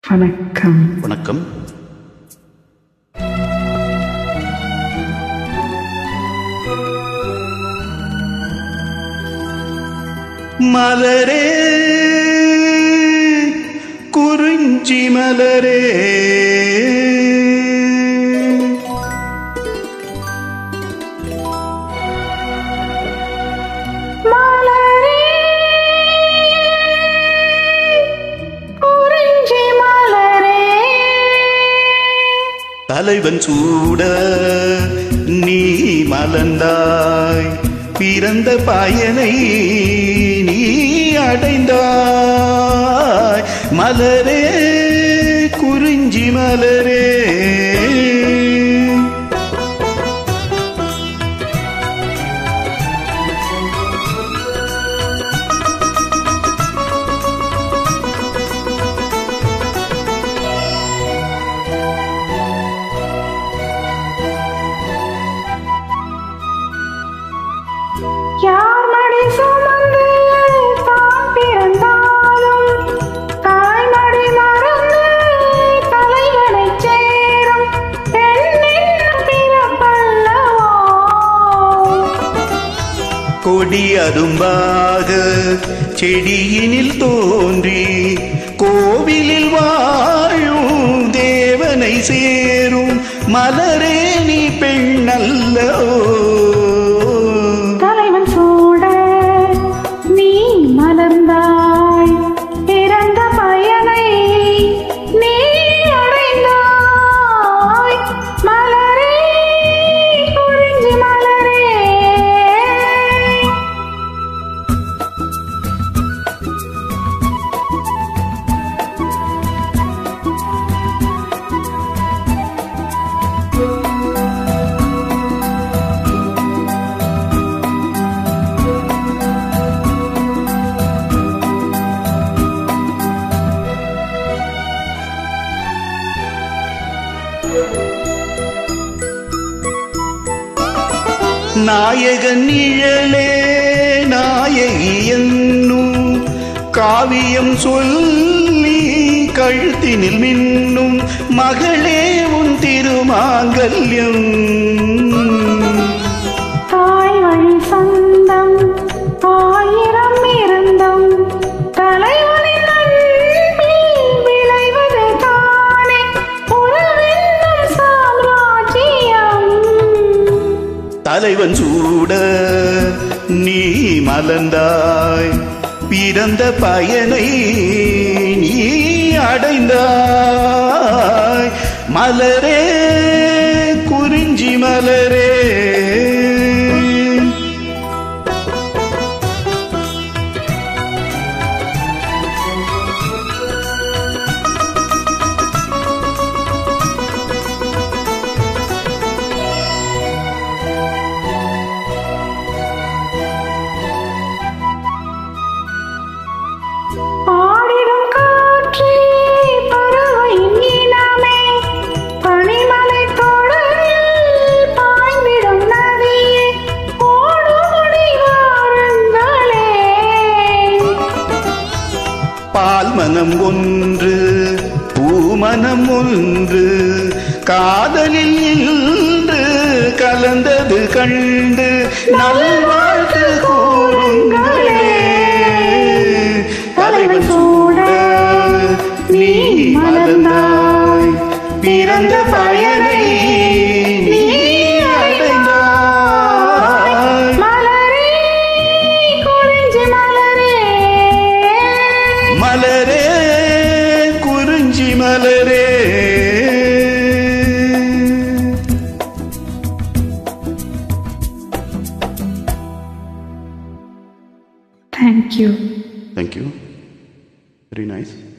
வணக்கம் வணக்கம் மலரே குறிஞ்சி மலரே மலரே குறிஞ்சி மலரே தலைவன் சூட நீ மலர்ந்தாய் பிறந்த பயனை நீ அடைந்தாய் மலரே குறிஞ்சி மலரே யார் மடி சுமந்து தான் பிறந்தாலும் தாய்மடி மறந்து தலைவனைச் சேரும் பெண்ணின் பிறப்பல்லவா கொடி அரும்பாக செடியினில் தோன்றி கோவிலில் வாழும் தேவனை சேரும் மலரே நீ பெண்ணல்லவோ தலைவன் சூட நீ மலர்ந்தாய் பிறந்த பயனை நீ அடைந்தாய் மலரே குறிஞ்சி மலரே நாயகன் நிழலே நாயகி என்னும் காவியம் சொல்லி கழுத்தினில் மின்னும் மகளே உன் திருமாங்கல்யம் தாய் வழி சொந்தம் ஆயிரம் இருந்தும் தலைவனின் அன்பில் விளைவது தானே உறவென்னும் சாம்ராஜ்யம் தலைவன் சூட நீ மலர்ந்தாய் பிறந்த பயனை நீ அடைந்தாய் மலரே குறிஞ்சி மலரே பாடிடும் காற்றே பறவையின் இனமே பனிமலை தொடரில் பாய்ந்திடும் நதியே ஓடுமுடி வாருங்களே பால் மனம் ஒன்று பூமனம் ஒன்று காதலில் இன்று கலந்தது கண்டு நல்வாழ்த்து கூறுங்களே தலைவன் சூட நீ மலர்ந்தாய் பிறந்த பயனை நீ அடைந்தாய் மலரே குறிஞ்சி மலரே மலரே குறிஞ்சி மலரே Thank you. Thank you. Very nice.